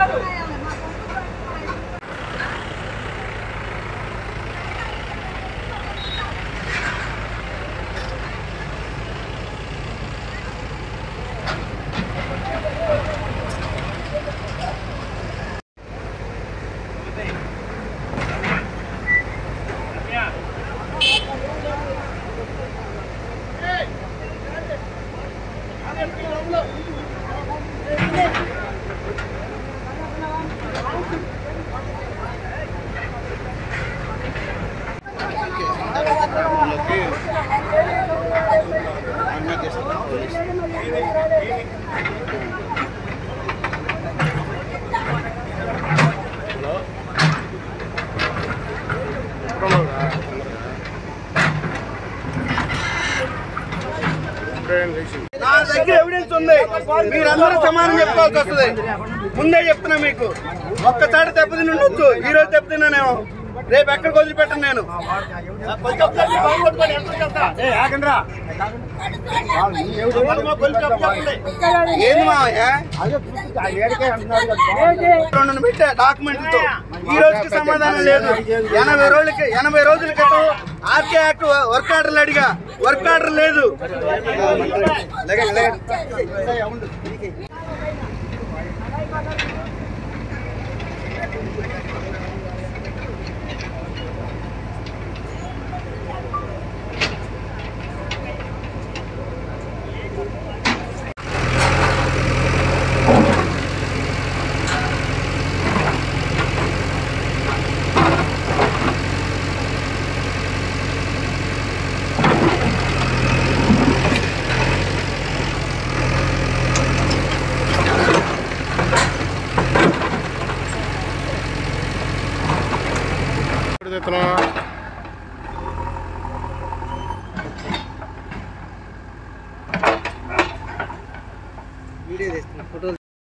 నా దగ్గర ఎవిడెన్స్ ఉంది మీరందరూ సమానం చెప్పుకోవాల్సి వస్తుంది ముందే చెప్తున్నా మీకు ఒక్కసారి దెబ్బతిని ఉండొచ్చు ఈ రోజు దెబ్బతిన్నానేమో రేపు ఎక్కడికి వదిలిపెట్టను నేను ఏంది మావయ్య రెండు పెట్టా డాక్యుమెంట్లతో ఈ రోజుకి సమాధానం లేదు ఎనభై రోజులకి ఎనభై రోజుల క్రితం ఆర్కే యాక్ట్ వర్క్ ఆర్డర్లు అడిగా వర్క్ ఆర్డర్ లేదు లగండి, లగండి. ఎప్పుడు తెస్తున్నావా